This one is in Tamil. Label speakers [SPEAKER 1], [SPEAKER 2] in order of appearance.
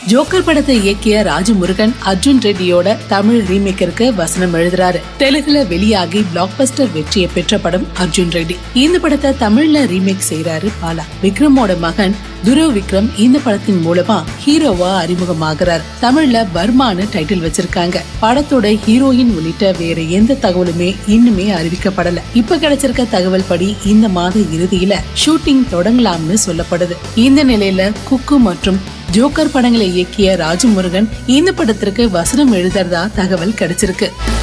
[SPEAKER 1] ஜோக்கர் படத்தை இயக்கிய ராஜமுருகன் அர்ஜுன் ரெட்டியோட தமிழ் ரீமேக்கிற்கு வசனம் எழுதுறாரு தெலுங்குல வெளியாகி பிளாக் பஸ்டர் வெற்றியை பெற்ற படம் அர்ஜுன் ரெட்டி இந்த படத்தை தமிழ்ல ரீமேக் செய்யறாரு பாலா விக்ரமோட மகன் துருவ் விக்ரம் இந்த படத்தின் மூலமா ஹீரோவா அறிமுகமாகிறார் தமிழ்ல பர்மான்னு டைட்டில் வச்சிருக்காங்க படத்தோட ஹீரோயின் உள்ளிட்ட வேற எந்த தகவலுமே இன்னுமே அறிவிக்கப்படல இப்ப கிடைச்சிருக்க தகவல் படி இந்த மாத இறுதியில ஷூட்டிங் தொடங்கலாம்னு சொல்லப்படுது இந்த நிலையில குக்கு மற்றும் ஜோக்கர் படங்களை இயக்கிய ராஜமுருகன் இந்த படத்திற்கு வசனம் எழுதுறதா தகவல் கிடைச்சிருக்கு